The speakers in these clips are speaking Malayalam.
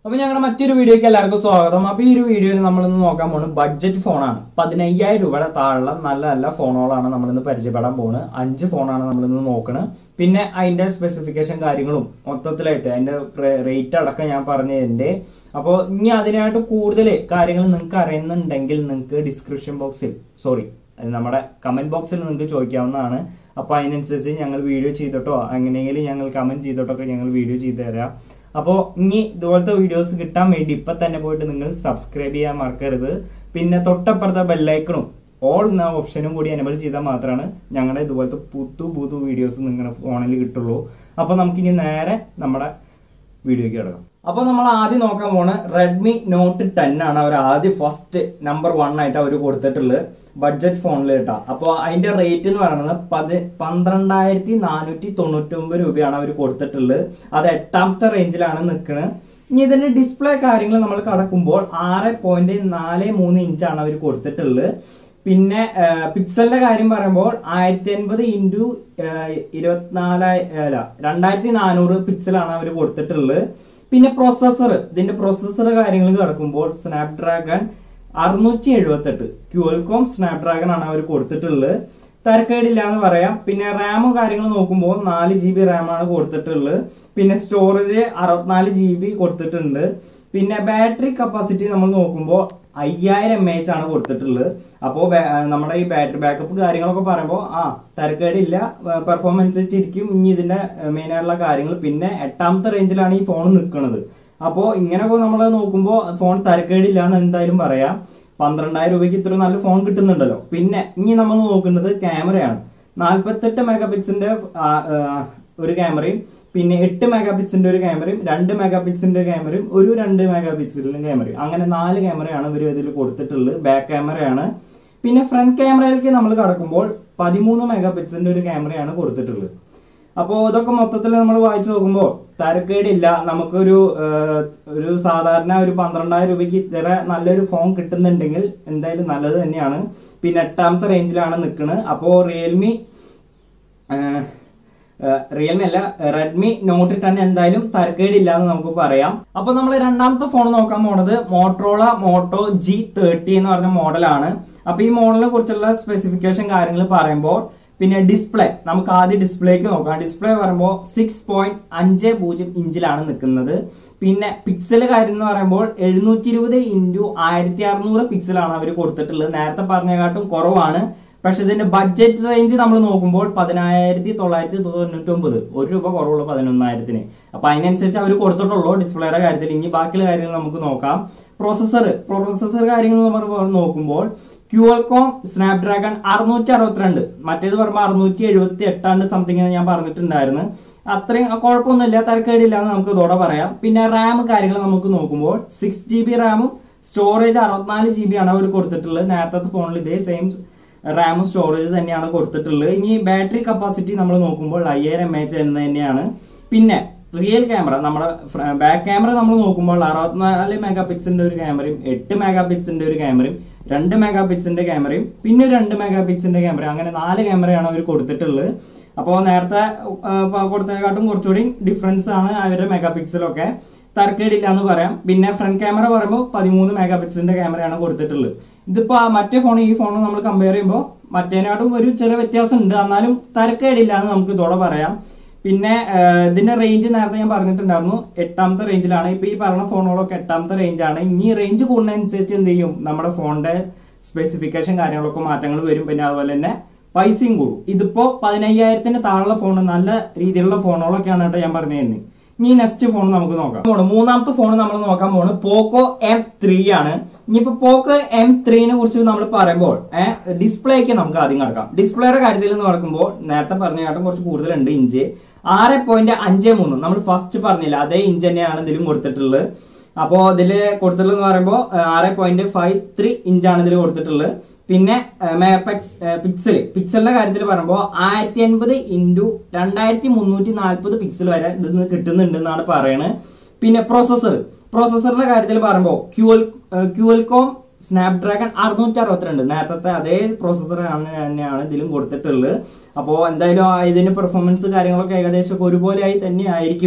അപ്പൊ ഞങ്ങളുടെ മറ്റൊരു വീഡിയോയ്ക്ക് എല്ലാവർക്കും സ്വാഗതം അപ്പൊ ഈ ഒരു വീഡിയോയിൽ നമ്മൾ ഇന്ന് നോക്കാൻ പോകുന്നത് ബഡ്ജറ്റ് ഫോണാണ് പതിനയ്യായിരം രൂപയുടെ താഴെയുള്ള നല്ല നല്ല ഫോണുകളാണ് നമ്മൾ ഇന്ന് പരിചയപ്പെടാൻ പോകുന്നത് അഞ്ച് ഫോണാണ് നമ്മൾ ഇന്ന് നോക്കുന്നത് പിന്നെ അതിന്റെ സ്പെസിഫിക്കേഷൻ കാര്യങ്ങളും മൊത്തത്തിലായിട്ട് അതിന്റെ റേറ്റ് അടക്കം ഞാൻ പറഞ്ഞതിന്റെ അപ്പോൾ ഇനി അതിനായിട്ട് കൂടുതൽ കാര്യങ്ങൾ നിങ്ങൾക്ക് അറിയുന്നുണ്ടെങ്കിൽ നിങ്ങൾക്ക് ഡിസ്ക്രിപ്ഷൻ ബോക്സിൽ സോറി നമ്മുടെ കമന്റ് ബോക്സിൽ നിങ്ങൾക്ക് ചോദിക്കാവുന്നതാണ് അപ്പൊ അതിനനുസരിച്ച് ഞങ്ങൾ വീഡിയോ ചെയ്തിട്ടോ എങ്ങനെയെങ്കിലും ഞങ്ങൾ കമന്റ് ചെയ്തിട്ടോ ഒക്കെ ഞങ്ങൾ വീഡിയോ ചെയ്തു തരാം അപ്പോൾ ഇനി ഇതുപോലത്തെ വീഡിയോസ് കിട്ടാൻ വേണ്ടി ഇപ്പൊ തന്നെ പോയിട്ട് നിങ്ങൾ സബ്സ്ക്രൈബ് ചെയ്യാൻ മറക്കരുത് പിന്നെ തൊട്ടപ്പുറത്തെ ബെല്ലൈക്കണും ഓൾ എന്ന ഓപ്ഷനും കൂടി എനബിൾ ചെയ്താൽ മാത്രമാണ് ഞങ്ങളുടെ ഇതുപോലത്തെ പുതു പുതു വീഡിയോസ് നിങ്ങളുടെ ഫോണിൽ കിട്ടുള്ളൂ അപ്പോൾ നമുക്കിനി നേരെ നമ്മുടെ വീഡിയോയ്ക്ക് കിടക്കാം അപ്പോൾ നമ്മൾ ആദ്യം നോക്കാൻ പോണ റെഡ്മി നോട്ട് ടെൻ ആണ് അവർ ആദ്യം ഫസ്റ്റ് നമ്പർ വൺ ആയിട്ട് അവർ കൊടുത്തിട്ടുള്ളത് ബഡ്ജറ്റ് ഫോണിൽ കേട്ടോ അപ്പോൾ അതിന്റെ റേറ്റ് എന്ന് പറയുന്നത് പതി പന്ത്രണ്ടായിരത്തി നാനൂറ്റി തൊണ്ണൂറ്റി ഒമ്പത് രൂപയാണ് അവർ കൊടുത്തിട്ടുള്ളത് അത് എട്ടാമത്തെ റേഞ്ചിലാണ് നിൽക്കുന്നത് ഇനി ഇതിന്റെ ഡിസ്പ്ലേ കാര്യങ്ങൾ നമ്മൾ കടക്കുമ്പോൾ ആറ് പോയിന്റ് നാല് മൂന്ന് ഇഞ്ചാണ് അവർ കൊടുത്തിട്ടുള്ളത് പിന്നെ പിക്സലിന്റെ കാര്യം പറയുമ്പോൾ ആയിരത്തി അൻപത് ഇൻറ്റു ഇരുപത്തിനാലായി അല്ല രണ്ടായിരത്തി നാനൂറ് പിക്സലാണ് അവർ കൊടുത്തിട്ടുള്ളത് പിന്നെ പ്രോസസ്സർ ഇതിന്റെ പ്രോസസ്സർ കാര്യങ്ങൾ കിടക്കുമ്പോൾ സ്നാപ്ഡ്രാഗൺ അറുന്നൂറ്റി എഴുപത്തി എട്ട് ക്യൂൽകോം സ്നാപ്ഡ്രാഗൺ ആണ് അവർ കൊടുത്തിട്ടുള്ളത് തരക്കേടില്ല എന്ന് പറയാം പിന്നെ റാമും കാര്യങ്ങൾ നോക്കുമ്പോൾ നാല് ജി ബി റാമാണ് കൊടുത്തിട്ടുള്ളത് പിന്നെ സ്റ്റോറേജ് അറുപത്തിനാല് ജി ബി കൊടുത്തിട്ടുണ്ട് പിന്നെ ബാറ്ററി കപ്പാസിറ്റി നമ്മൾ നോക്കുമ്പോൾ അയ്യായിരം എം എച്ച് ആണ് കൊടുത്തിട്ടുള്ളത് അപ്പോൾ നമ്മുടെ ഈ ബാറ്ററി ബാക്കപ്പ് കാര്യങ്ങളൊക്കെ പറയുമ്പോൾ ആ തരക്കേടില്ല പെർഫോമൻസ് വെച്ചിരിക്കും ഇനി ഇതിന്റെ മെയിൻ ആയിട്ടുള്ള കാര്യങ്ങൾ പിന്നെ എട്ടാമത്തെ റേഞ്ചിലാണ് ഈ ഫോൺ നിൽക്കുന്നത് അപ്പോൾ ഇങ്ങനെയൊക്കെ നമ്മൾ നോക്കുമ്പോൾ ഫോൺ തരക്കേടില്ല എന്ന് എന്തായാലും പറയാം പന്ത്രണ്ടായിരം രൂപയ്ക്ക് ഇത്ര നല്ല ഫോൺ കിട്ടുന്നുണ്ടല്ലോ പിന്നെ ഇനി നമ്മൾ നോക്കുന്നത് ക്യാമറയാണ് നാൽപ്പത്തെട്ട് മെഗാ പിക്സലിന്റെ ഒരു ക്യാമറയും പിന്നെ എട്ട് മെഗാ പിക്സലിന്റെ ഒരു ക്യാമറയും രണ്ട് മെഗാ പിക്സലിന്റെ ക്യാമറയും ഒരു രണ്ട് മെഗാ പിക്സലിന്റെ ക്യാമറയും അങ്ങനെ നാല് ക്യാമറയാണ് ഇവർ ഇതിൽ കൊടുത്തിട്ടുള്ളത് ബാക്ക് ക്യാമറയാണ് പിന്നെ ഫ്രണ്ട് ക്യാമറയിലേക്ക് നമ്മൾ കടക്കുമ്പോൾ പതിമൂന്ന് മെഗാ പിക്സലിന്റെ ഒരു ക്യാമറയാണ് കൊടുത്തിട്ടുള്ളത് അപ്പോൾ ഇതൊക്കെ മൊത്തത്തിൽ നമ്മൾ വായിച്ചു നോക്കുമ്പോൾ തരക്കേടില്ല നമുക്കൊരു ഒരു സാധാരണ ഒരു പന്ത്രണ്ടായിരം രൂപയ്ക്ക് ഇത്ര നല്ലൊരു ഫോൺ കിട്ടുന്നുണ്ടെങ്കിൽ എന്തായാലും നല്ലത് തന്നെയാണ് പിന്നെ എട്ടാമത്തെ റേഞ്ചിലാണ് നിൽക്കുന്നത് അപ്പോൾ റിയൽമി റിയൽമി അല്ല റെഡ്മി നോട്ട് ടെൻ എന്തായാലും തരക്കേടില്ല എന്ന് നമുക്ക് പറയാം അപ്പൊ നമ്മൾ രണ്ടാമത്തെ ഫോൺ നോക്കാൻ പോണത് മോട്ടറോള മോട്ടോ ജി തേർട്ടി എന്ന് പറഞ്ഞ മോഡലാണ് അപ്പൊ ഈ മോഡലിനെ കുറിച്ചുള്ള സ്പെസിഫിക്കേഷൻ കാര്യങ്ങൾ പറയുമ്പോൾ പിന്നെ ഡിസ്പ്ലേ നമുക്ക് ആദ്യം ഡിസ്പ്ലേക്ക് നോക്കാം ഡിസ്പ്ലേ പറയുമ്പോൾ സിക്സ് പോയിന്റ് അഞ്ച് പൂജ്യം ഇഞ്ചിലാണ് നിൽക്കുന്നത് പിന്നെ പിക്സൽ കാര്യം എന്ന് പറയുമ്പോൾ എഴുന്നൂറ്റി ഇരുപത് ഇൻറ്റു ആയിരത്തി അറുന്നൂറ് പിക്സലാണ് അവർ കൊടുത്തിട്ടുള്ളത് നേരത്തെ പറഞ്ഞതിനെക്കാട്ടും കുറവാണ് പക്ഷെ ഇതിന്റെ ബഡ്ജറ്റ് റേഞ്ച് നമ്മൾ നോക്കുമ്പോൾ പതിനായിരത്തി തൊള്ളായിരത്തി തൊണ്ണൂറ്റി ഒമ്പത് ഒരു രൂപ കുറവുള്ളൂ പതിനൊന്നായിരത്തിന് അപ്പൊ അതിനനുസരിച്ച് അവർ കൊടുത്തിട്ടുള്ളൂ ഡിസ്പ്ലേയുടെ കാര്യത്തിൽ ഇനി ബാക്കിയുള്ള കാര്യങ്ങൾ നമുക്ക് നോക്കാം പ്രോസസ്സർ പ്രോസസ്സർ കാര്യങ്ങൾ നമ്മൾ നോക്കുമ്പോൾ ക്യൂൽകോം സ്നാപ്ഡ്രാഗൺ അറുന്നൂറ്റി അറുപത്തിരണ്ട് മറ്റേത് പറയുമ്പോൾ അറുന്നൂറ്റി എഴുപത്തി എട്ടാണ്ട് സംതിങ് ഞാൻ പറഞ്ഞിട്ടുണ്ടായിരുന്നു അത്രയും കുഴപ്പമൊന്നുമില്ല തരക്കേടില്ല എന്ന് നമുക്ക് ഇതോടെ പറയാം പിന്നെ റാം കാര്യങ്ങൾ നമുക്ക് നോക്കുമ്പോൾ സിക്സ് ജി ബി റാമും സ്റ്റോറേജ് അറുപത്തിനാല് ജി ബി ആണ് അവർ കൊടുത്തിട്ടുള്ളത് നേരത്തെ ഫോണിൽ ഇതേ സെയിം റാമും സ്റ്റോറേജ് തന്നെയാണ് കൊടുത്തിട്ടുള്ളത് ഇനി ബാറ്ററി കപ്പാസിറ്റി നമ്മൾ നോക്കുമ്പോൾ അയ്യായിരം എം എച്ച് എന്ന് തന്നെയാണ് പിന്നെ റിയൽ ക്യാമറ നമ്മുടെ ബാക്ക് ക്യാമറ നമ്മൾ നോക്കുമ്പോൾ അറുപത്തിനാല് മെഗാ പിക്സലിന്റെ ഒരു ക്യാമറയും എട്ട് മെഗാ പിക്സലിന്റെ ഒരു ക്യാമറയും രണ്ട് മെഗാ പിക്സലിന്റെ ക്യാമറയും പിന്നെ രണ്ട് മെഗാ പിക്സലിന്റെ ക്യാമറ അങ്ങനെ നാല് ക്യാമറയാണ് അവർ കൊടുത്തിട്ടുള്ളത് അപ്പോൾ നേരത്തെ കൊടുത്തതിനെക്കാട്ടും കുറച്ചുകൂടി ഡിഫറൻസ് ആണ് അവരുടെ മെഗാ പിക്സലൊക്കെ തരക്കേടില്ല എന്ന് പറയാം പിന്നെ ഫ്രണ്ട് ക്യാമറ പറയുമ്പോൾ പതിമൂന്ന് മെഗാ പിക്സലിന്റെ ക്യാമറയാണ് കൊടുത്തിട്ടുള്ളത് ഇതിപ്പോ മറ്റേ ഫോൺ ഈ ഫോൺ നമ്മൾ കമ്പയർ ചെയ്യുമ്പോൾ മറ്റേനാട്ടും ഒരു ചെറിയ വ്യത്യാസം ഉണ്ട് എന്നാലും തരക്കേടില്ല എന്ന് നമുക്ക് ഇതോടെ പറയാം പിന്നെ ഇതിന്റെ റേഞ്ച് നേരത്തെ ഞാൻ പറഞ്ഞിട്ടുണ്ടായിരുന്നു എട്ടാമത്തെ റേഞ്ചിലാണ് ഇപ്പൊ ഈ പറഞ്ഞ ഫോണുകളൊക്കെ എട്ടാമത്തെ റേഞ്ചാണ് ഇനി റേഞ്ച് കൂടുന്നതനുസരിച്ച് എന്ത് ചെയ്യും നമ്മുടെ ഫോണിന്റെ സ്പെസിഫിക്കേഷൻ കാര്യങ്ങളൊക്കെ മാറ്റങ്ങൾ വരും പിന്നെ അതുപോലെ തന്നെ പൈസയും കൂടും ഇതിപ്പോ പതിനയ്യായിരത്തിന് താഴെയുള്ള ഫോൺ നല്ല രീതിയിലുള്ള ഫോണുകളൊക്കെയാണ് കേട്ടോ ഞാൻ പറഞ്ഞു തരുന്നത് ഇനി നെക്സ്റ്റ് ഫോൺ നമുക്ക് നോക്കാം പോണ് മൂന്നാമത്തെ ഫോൺ നമ്മൾ നോക്കാൻ പോണ് പോക്കോ എം ത്രീ ആണ് ഇനിയിപ്പോ പോക്കോ എം ത്രീനെ കുറിച്ച് നമ്മൾ പറയുമ്പോൾ ഡിസ്പ്ലേക്ക് നമുക്ക് ആദ്യം കിടക്കാം ഡിസ്പ്ലേയുടെ കാര്യത്തിൽ എന്ന് പറയുമ്പോൾ നേരത്തെ പറഞ്ഞ കാട്ടും കുറച്ച് കൂടുതലുണ്ട് ഇഞ്ച് ആറ് പോയിന്റ് അഞ്ച് മൂന്ന് നമ്മൾ ഫസ്റ്റ് പറഞ്ഞില്ല അതേ ഇഞ്ച് തന്നെയാണ് ഇതിലും കൊടുത്തിട്ടുള്ളത് അപ്പോൾ ഇതിൽ കൊടുത്തിട്ടുള്ളത് എന്ന് പറയുമ്പോൾ ആറ് പോയിന്റ് ഫൈവ് ത്രീ ഇഞ്ചാണ് ഇതിൽ കൊടുത്തിട്ടുള്ളത് പിന്നെ പിക്സൽ പിക്സലിന്റെ കാര്യത്തിൽ പറയുമ്പോൾ ആയിരത്തി അൻപത് ഇൻറ്റു രണ്ടായിരത്തി മുന്നൂറ്റി നാൽപ്പത് പിക്സൽ വരെ ഇതിൽ കിട്ടുന്നുണ്ട് എന്നാണ് പറയുന്നത് പിന്നെ പ്രോസസ്സർ പ്രോസസ്സറിന്റെ കാര്യത്തിൽ പറയുമ്പോൾ ക്യൂൽ ക്യൂൽകോം സ്നാപ്ഡ്രാഗൺ അറുന്നൂറ്റി അറുപത്തിരണ്ട് നേരത്തെ അതേ പ്രോസസ്സർ തന്നെയാണ് ഇതിലും കൊടുത്തിട്ടുള്ളത് അപ്പോൾ എന്തായാലും ഇതിന്റെ പെർഫോമൻസ് കാര്യങ്ങളൊക്കെ ഏകദേശം ഒക്കെ ഒരുപോലെ ആയി തന്നെ ആയിരിക്കും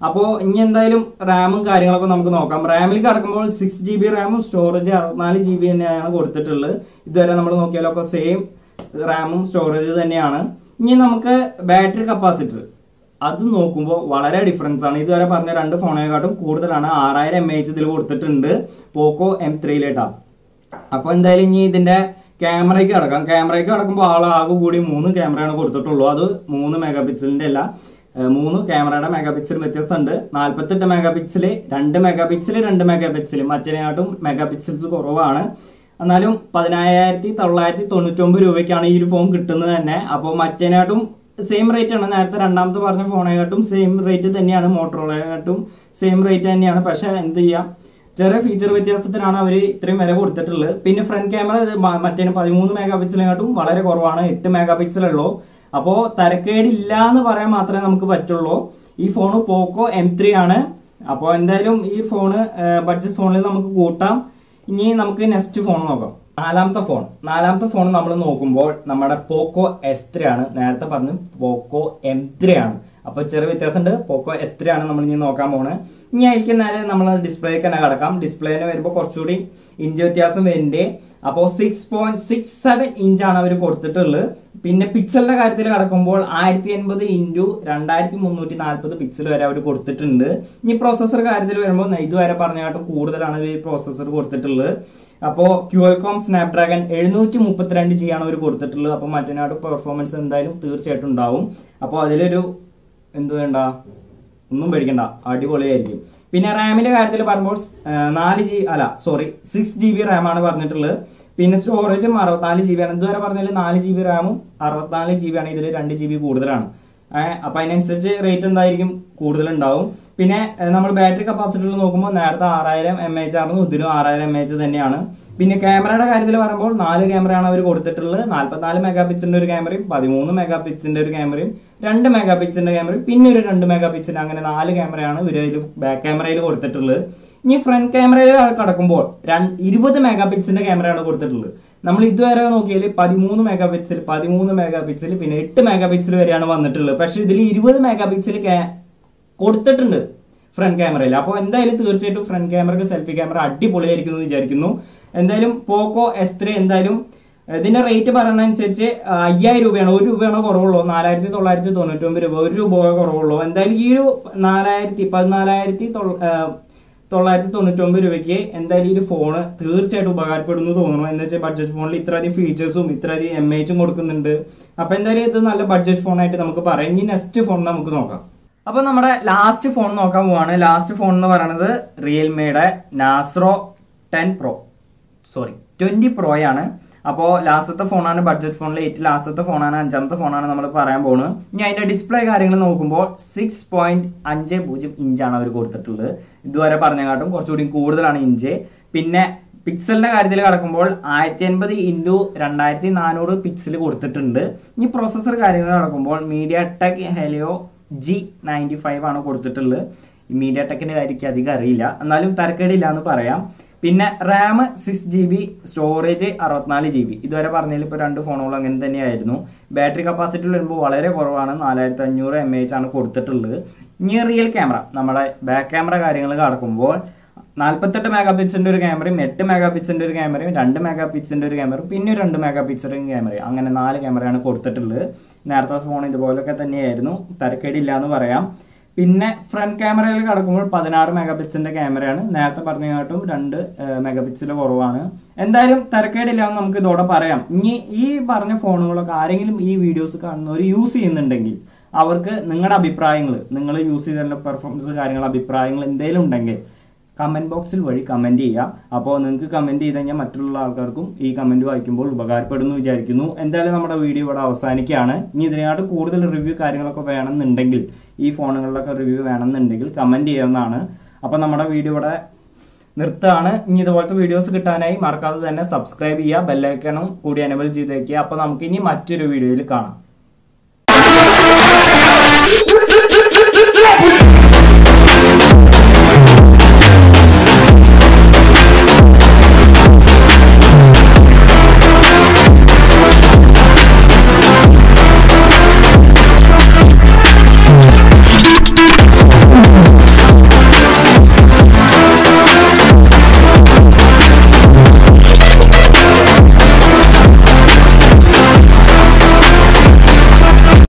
അപ്പോൾ ഇനി എന്തായാലും റാമും കാര്യങ്ങളൊക്കെ നമുക്ക് നോക്കാം റാമിൽ കിടക്കുമ്പോൾ സിക്സ് ജി ബി റാമും സ്റ്റോറേജ് അറുപത്തിനാല് ജി ബി തന്നെയാണ് കൊടുത്തിട്ടുള്ളത് ഇതുവരെ നമ്മൾ നോക്കിയാലൊക്കെ സെയിം റാമും സ്റ്റോറേജ് തന്നെയാണ് ഇനി നമുക്ക് ബാറ്ററി കപ്പാസിറ്റർ അത് നോക്കുമ്പോൾ വളരെ ഡിഫറൻസ് ആണ് ഇതുവരെ പറഞ്ഞ രണ്ട് ഫോണിനെക്കാട്ടും കൂടുതലാണ് ആറായിരം എം എച്ച് ഇതിൽ കൊടുത്തിട്ടുണ്ട് പോക്കോ എം ത്രീയിലേട്ടാ അപ്പൊ എന്തായാലും ഇനി ഇതിന്റെ ക്യാമറയ്ക്ക് കിടക്കാം ക്യാമറയ്ക്ക് കിടക്കുമ്പോൾ ആൾ ആകെ കൂടി മൂന്ന് ക്യാമറയാണ് കൊടുത്തിട്ടുള്ളൂ അത് മൂന്ന് മെഗാ പിക്സലിന്റെ അല്ല ഏഹ് മൂന്ന് ക്യാമറയുടെ മെഗാ പിക്സൽ വ്യത്യസ്തമുണ്ട് നാല്പത്തെട്ട് മെഗാ പിക്സല് രണ്ട് മെഗാ പിക്സല് രണ്ട് മെഗാ പിക്സല് മറ്റേതിനെക്കാട്ടും മെഗാ പിക്സൽസ് കുറവാണ് എന്നാലും പതിനായിരത്തി തൊള്ളായിരത്തി തൊണ്ണൂറ്റൊമ്പത് രൂപയ്ക്കാണ് ഈ ഒരു ഫോൺ കിട്ടുന്നത് തന്നെ അപ്പോൾ മറ്റേനായിട്ടും സെയിം റേറ്റ് ആണ് നേരത്തെ രണ്ടാമത്തെ പറഞ്ഞ ഫോണിനെക്കാട്ടും സെയിം റേറ്റ് തന്നെയാണ് മോട്ടറോളയെക്കാട്ടും സെയിം റേറ്റ് തന്നെയാണ് പക്ഷെ എന്ത് ചെയ്യാം ചെറിയ ഫീച്ചർ വ്യത്യാസത്തിനാണ് അവർ ഇത്രയും വില കൊടുത്തിട്ടുള്ളത് പിന്നെ ഫ്രണ്ട് ക്യാമറ മറ്റേ പതിമൂന്ന് മെഗാ പിക്സലിനെക്കാട്ടും വളരെ കുറവാണ് എട്ട് മെഗാ പിക്സൽ ഉള്ളൂ അപ്പോൾ തരക്കേടില്ല എന്ന് പറയാൻ മാത്രമേ നമുക്ക് പറ്റുള്ളൂ ഈ ഫോൺ പോക്കോ എം ത്രീ ആണ് അപ്പോൾ എന്തായാലും ഈ ഫോണ് ബഡ്ജറ്റ് ഫോണിൽ നമുക്ക് കൂട്ടാം ഇനി നമുക്ക് നെക്സ്റ്റ് ഫോൺ നോക്കാം നാലാമത്തെ ഫോൺ നാലാമത്തെ ഫോൺ നമ്മൾ നോക്കുമ്പോൾ നമ്മുടെ പോക്കോ എസ് ത്രീ ആണ് നേരത്തെ പറഞ്ഞു പോക്കോ എം ത്രീ ആണ് അപ്പൊ ചെറിയ വ്യത്യാസമുണ്ട് പോക്കോ എസ് ത്രീ ആണ് നമ്മൾ ഇനി നോക്കാൻ പോണത് ഇനി അതിലേക്ക് നേരെ നമ്മൾ ഡിസ്പ്ലേക്ക് തന്നെ കിടക്കാം ഡിസ്പ്ലേന് വരുമ്പോൾ കുറച്ചുകൂടി ഇഞ്ച് വ്യത്യാസം വരുന്നുണ്ട് അപ്പോൾ സിക്സ് പോയിന്റ് സിക്സ് സെവൻ ഇഞ്ചാണ് അവർ കൊടുത്തിട്ടുള്ളത് പിന്നെ പിക്സലിന്റെ കാര്യത്തിൽ കിടക്കുമ്പോൾ ആയിരത്തി എൺപത് ഇൻറ്റു രണ്ടായിരത്തി മുന്നൂറ്റി നാൽപ്പത് പിക്സൽ വരെ അവർ കൊടുത്തിട്ടുണ്ട് ഇനി പ്രോസസ്സർ കാര്യത്തിൽ വരുമ്പോൾ ഇതുവരെ പറഞ്ഞാട്ടും കൂടുതലാണ് ഈ പ്രോസസ്സർ കൊടുത്തിട്ടുള്ളത് അപ്പോൾ ക്യൂൽകോം സ്നാപ്ഡ്രാഗൺ എഴുന്നൂറ്റി മുപ്പത്തിരണ്ട് ജി ആണ് അവർ കൊടുത്തിട്ടുള്ളത് അപ്പോൾ മറ്റനാട് പെർഫോമൻസ് എന്തായാലും തീർച്ചയായിട്ടും ഉണ്ടാവും അപ്പോൾ അതിലൊരു എന്ത് വേണ്ട ഒന്നും പേടിക്കണ്ട അടിപൊളിയായിരിക്കും പിന്നെ റാമിന്റെ കാര്യത്തിൽ പറയുമ്പോൾ ആ, നാല് ജി അല്ല സോറി സിക്സ് ജി ബി റാമാണ് പറഞ്ഞിട്ടുള്ളത് പിന്നെ സ്റ്റോറേജും അറുപത്തിനാല് ജി ബി ആണ് ഇതുവരെ പറഞ്ഞാൽ നാല് ജി ബി റാമും അറുപത്തിനാല് ജി ബി ആണ് ഇതിൽ രണ്ട് ജി ബി കൂടുതലാണ് ഏഹ് അപ്പൊ അതിനനുസരിച്ച് റേറ്റ് എന്തായിരിക്കും കൂടുതലുണ്ടാവും പിന്നെ നമ്മൾ ബാറ്ററി കപ്പാസിറ്റിയിൽ നോക്കുമ്പോൾ നേരത്തെ ആറായിരം എം എച്ച് ആയിരുന്നു ഇതിലും ആറായിരം എം എച്ച് തന്നെയാണ് പിന്നെ ക്യാമറയുടെ കാര്യത്തിൽ പറയുമ്പോൾ നാല് ക്യാമറയാണ് അവർ കൊടുത്തിട്ടുള്ളത് നാല്പത്തിനാല് മെഗാ പിക്സലിന്റെ ഒരു ക്യാമറയും പതിമൂന്ന് മെഗാ പിക്സലിന്റെ ഒരു ക്യാമറയും രണ്ട് മെഗാ പിക്സലിന്റെ ക്യാമറയും പിന്നെ ഒരു രണ്ട് മെഗാ പിക്സൽ അങ്ങനെ നാല് ക്യാമറയാണ് ഇവർ അതിൽ ബാക്ക് ക്യാമറയിൽ കൊടുത്തിട്ടുള്ളത് ഇനി ഫ്രണ്ട് ക്യാമറയിൽ കടക്കുമ്പോൾ രണ്ട് ഇരുപത് മെഗാ പിക്സലിന്റെ ക്യാമറയാണ് കൊടുത്തിട്ടുള്ളത് നമ്മൾ ഇതുവരെ നോക്കിയാൽ പതിമൂന്ന് മെഗാ പിക്സൽ പതിമൂന്ന് മെഗാ പിക്സൽ പിന്നെ എട്ട് മെഗാ പിക്സൽ വരെയാണ് വന്നിട്ടുള്ളത് പക്ഷെ ഇതിൽ ഇരുപത് മെഗാ പിക്സൽ കൊടുത്തിട്ടുണ്ട് ഫ്രണ്ട് ക്യാമറയിൽ അപ്പോൾ എന്തായാലും തീർച്ചയായിട്ടും ഫ്രണ്ട് ക്യാമറക്ക് സെൽഫി ക്യാമറ അടിപൊളിയായിരിക്കും എന്ന് വിചാരിക്കുന്നു എന്തായാലും പോക്കോ എസ് ത്രീ എന്തായാലും ഇതിന്റെ റേറ്റ് പറയുന്നതനുസരിച്ച് അയ്യായിരം രൂപയാണ് ഒരു രൂപയാണോ കുറവുള്ളൂ നാലായിരത്തി തൊള്ളായിരത്തി തൊണ്ണൂറ്റി ഒമ്പത് രൂപ ഒരു രൂപ കുറവുള്ളൂ എന്തായാലും ഈ ഒരു നാലായിരത്തി പതിനാലായിരത്തി തൊള്ള- ആ, തൊള്ളായിരത്തി തൊണ്ണൂറ്റി ഒമ്പത് രൂപയ്ക്ക് എന്തായാലും ഈ ഒരു ഫോണ് തീർച്ചയായിട്ടും ഉപകാരപ്പെടുന്നു തോന്നുന്നു എന്ന് വെച്ചാൽ ബഡ്ജറ്റ് ഫോണിൽ ഇത്രയധികം ഫീച്ചേഴ്സും ഇത്രയധികം എം എച്ചും കൊടുക്കുന്നുണ്ട് അപ്പൊ എന്തായാലും ഇത് നല്ല ബഡ്ജറ്റ് ഫോണായിട്ട് നമുക്ക് പറയാം ഇനി നെക്സ്റ്റ് ഫോൺ നമുക്ക് നോക്കാം അപ്പൊ നമ്മുടെ ലാസ്റ്റ് ഫോൺ നോക്കാൻ പോവാണ് ലാസ്റ്റ് ഫോൺ എന്ന് പറയുന്നത് റിയൽമിയുടെ നാസ്രോ ടെൻ പ്രോ സോറി ട്വന്റി പ്രോയാണ് അപ്പോൾ ലാസ്റ്റത്തെ ഫോണാണ് ബഡ്ജറ്റ് ഫോണിൽ ഏറ്റവും ലാസ്റ്റത്തെ ഫോണാണ് അഞ്ചാമത്തെ ഫോണാണ് നമ്മൾ പറയാൻ പോകുന്നത് ഇനി അതിന്റെ ഡിസ്പ്ലേ കാര്യങ്ങൾ നോക്കുമ്പോൾ സിക്സ് പോയിന്റ് അഞ്ച് പൂജ്യം ഇഞ്ചാണ് അവർ കൊടുത്തിട്ടുള്ളത് ഇതുവരെ പറഞ്ഞകാട്ടും കുറച്ചുകൂടി കൂടുതലാണ് ഇഞ്ച് പിന്നെ പിക്സലിന്റെ കാര്യത്തിൽ കിടക്കുമ്പോൾ ആയിരത്തി എൺപത് ഇൻറ്റു രണ്ടായിരത്തി നാനൂറ് പിക്സൽ കൊടുത്തിട്ടുണ്ട് ഇനി പ്രോസസ്സർ കാര്യങ്ങൾ കിടക്കുമ്പോൾ MediaTek Helio G ninety five ആണ് കൊടുത്തിട്ടുള്ളത് മീഡിയ ടെക്കിന്റെ കാര്യം എനിക്ക് അധികം അറിയില്ല എന്നാലും തരക്കേടില്ല എന്ന് പറയാം പിന്നെ RAM six G B storage അറുപത്തിനാല് ജി ബി ഇതുവരെ പറഞ്ഞതിൽ ഇപ്പോൾ രണ്ട് ഫോണുകൾ അങ്ങനെ തന്നെയായിരുന്നു ബാറ്ററി കപ്പാസിറ്റി വരുമ്പോൾ വളരെ കുറവാണ് നാലായിരത്തി അഞ്ഞൂറ് എം എച്ച് ആണ് കൊടുത്തിട്ടുള്ളത് ഇനി റിയൽ ക്യാമറ നമ്മുടെ ബാക്ക് ക്യാമറ കാര്യങ്ങൾ കടക്കുമ്പോൾ നാൽപ്പത്തെട്ട് മെഗാ പിക്സലിന്റെ ഒരു ക്യാമറയും എട്ട് മെഗാ പിക്സലിന്റെ ഒരു ക്യാമറയും രണ്ട് മെഗാ പിക്സലിന്റെ ഒരു ക്യാമറയും പിന്നെ ഒരു രണ്ട് മെഗാ പിക്സലിന്റെ ക്യാമറയും അങ്ങനെ നാല് ക്യാമറയാണ് കൊടുത്തിട്ടുള്ളത് നേരത്തെ ഫോൺ ഇതുപോലൊക്കെ തന്നെയായിരുന്നു തരക്കേടില്ല എന്ന് പറയാം പിന്നെ ഫ്രണ്ട് ക്യാമറയിൽ കിടക്കുമ്പോൾ പതിനാറ് മെഗാ പിക്സലിന്റെ ക്യാമറയാണ് നേരത്തെ പറഞ്ഞായിട്ടും രണ്ട് മെഗാ പിക്സൽ കുറവാണ് എന്തായാലും തരക്കേടില്ല എന്ന് നമുക്ക് ഇതോടെ പറയാം ഇനി ഈ പറഞ്ഞ ഫോണുകളൊക്കെ ആരെങ്കിലും ഈ വീഡിയോസ് കാണുന്നവർ യൂസ് ചെയ്യുന്നുണ്ടെങ്കിൽ അവർക്ക് നിങ്ങളുടെ അഭിപ്രായങ്ങൾ നിങ്ങൾ യൂസ് ചെയ്തതിന്റെ പെർഫോമൻസ് കാര്യങ്ങൾ അഭിപ്രായങ്ങൾ എന്തെങ്കിലും ഉണ്ടെങ്കിൽ കമന്റ് ബോക്സിൽ വഴി കമന്റ് ചെയ്യാം അപ്പോൾ നിങ്ങൾക്ക് കമന്റ് ചെയ്ത് കഴിഞ്ഞാൽ മറ്റുള്ള ആൾക്കാർക്കും ഈ കമന്റ് വായിക്കുമ്പോൾ ഉപകാരപ്പെടുന്നു വിചാരിക്കുന്നു എന്തായാലും നമ്മുടെ വീഡിയോ ഇവിടെ അവസാനിക്കുകയാണ് ഇനി ഇതിനകത്ത് കൂടുതൽ റിവ്യൂ കാര്യങ്ങളൊക്കെ വേണമെന്നുണ്ടെങ്കിൽ ഈ ഫോണുകളിലൊക്കെ റിവ്യൂ വേണമെന്നുണ്ടെങ്കിൽ കമന്റ് ചെയ്യാവുന്നതാണ് അപ്പോൾ നമ്മുടെ വീഡിയോ ഇവിടെ നിർത്താണ് ഇനി ഇതുപോലത്തെ വീഡിയോസ് കിട്ടാനായി മറക്കാതെ തന്നെ സബ്സ്ക്രൈബ് ചെയ്യുക ബെല്ലൈക്കണും കൂടി എനബിൾ ചെയ്ത് വെക്കുക അപ്പോൾ നമുക്ക് ഇനി മറ്റൊരു വീഡിയോയിൽ കാണാം Double